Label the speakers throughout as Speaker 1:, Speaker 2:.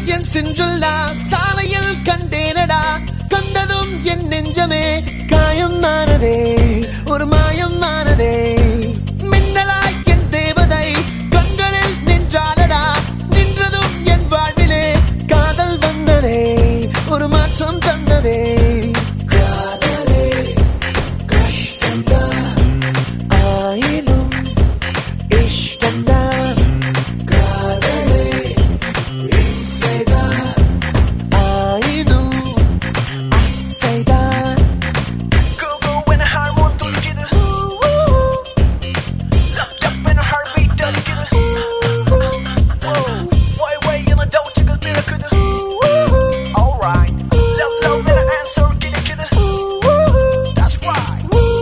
Speaker 1: என் சின்றுள்ளா சாலையில் கண்டேனடா கண்டதும் என் நெஞ்சமே காயம் மானதே ஒரு மாயம் மானதே மின்னலாய் என் தேவதை கண்களில் நின்றாலடா நின்றதும் என் வாழ்விலே காதல் வந்ததே ஒரு மாற்றம் தந்ததே காதலே கஷ்டம்தான் ஆயினும் இஷ்டம்தான் காதலே இசைதான் ஆயினும் அசைதான்
Speaker 2: Go go when a heart won't do together. Locked up in a heartbeat done together. Whoa, why why in a don't you go together? Alright, love love and an answer get together. That's right.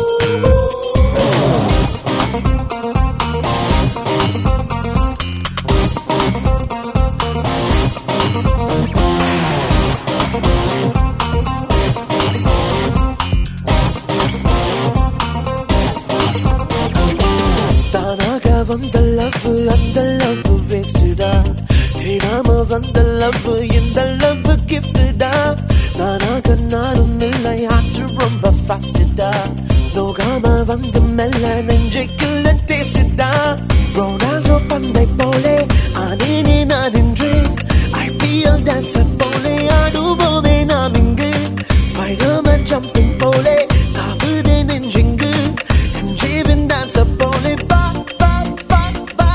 Speaker 1: தானாக வந்த love அந்த love வேஸ்டுடா தேடாம வந்த love இந்த love கிஃப்டடா நானாக நானும் இல்லை ஆற்று ரொம்ப ஃபாஸ்டடா நோகாம வந்து மெல்ல நெஞ்சுக்குள்ள டேஸ்டடா ரொனால்டோ பந்தை போலே ஆனேனே நான் இன்று ஐபிஎல் டான்ஸர் போலே ஆடுவோமே நாம் இங்கு ஸ்பைடர்மேன் ஜம்பிங் போலே தாவுதே நெஞ்சிங்கு ஜீவன் டான்ஸர் போலே பா பா பா பா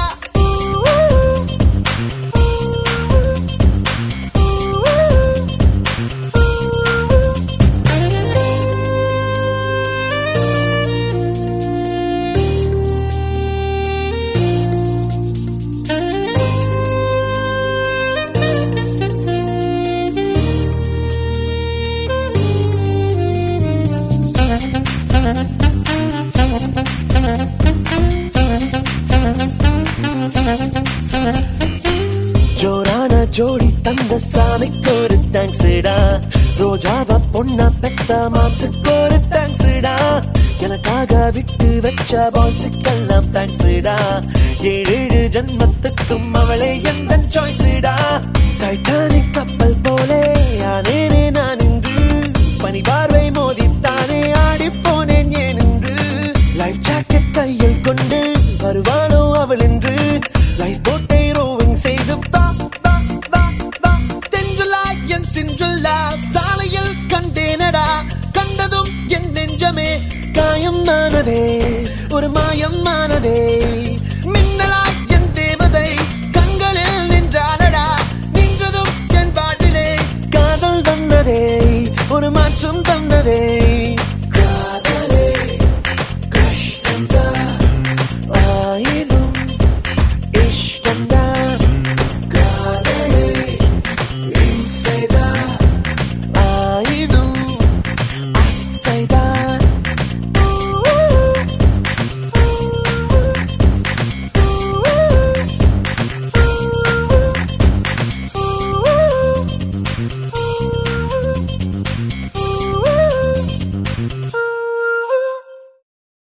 Speaker 1: ஜோரான ஜோடி தந்த சாமிக்கு ஒரு தேங்க்ஸ்டா ரோஜாவ பொண்ணா பெத்த மாசுக்கு ஒரு தேங்க்ஸ்டா எனக்காக விட்டு வச்ச பாய்ஸுக்கெல்லாம் தேங்க்ஸ்டா ஏழு ஏழு ஜன்மத்துக்கும் அவளே எந்த சாய்ஸ்டா டைட்டானிக் கப்பல் போலே ஆனேனே நான் இன்று பனி பார்வை மோதித்தானே ஆடி போனேன் ஏன் என்று லைஃப் ஜாக்கெட் கையில் கொண்டு வருவாளோ அவள் என்று லைஃப் போட்டை ரோவிங் செய்து பா பா பா பா தென்றுலா என் சின்றுல்லா சாலையில் கண்டேனடா கண்டதும் என் நெஞ்சமே காயம் மானதே ஒரு மாயம் மானதே மின்னலா என் தேவதை கண்களில் நின்றாலடா நின்றதும் என் பாட்டிலே காதல் வந்ததே ஒரு மாற்றம் தந்ததே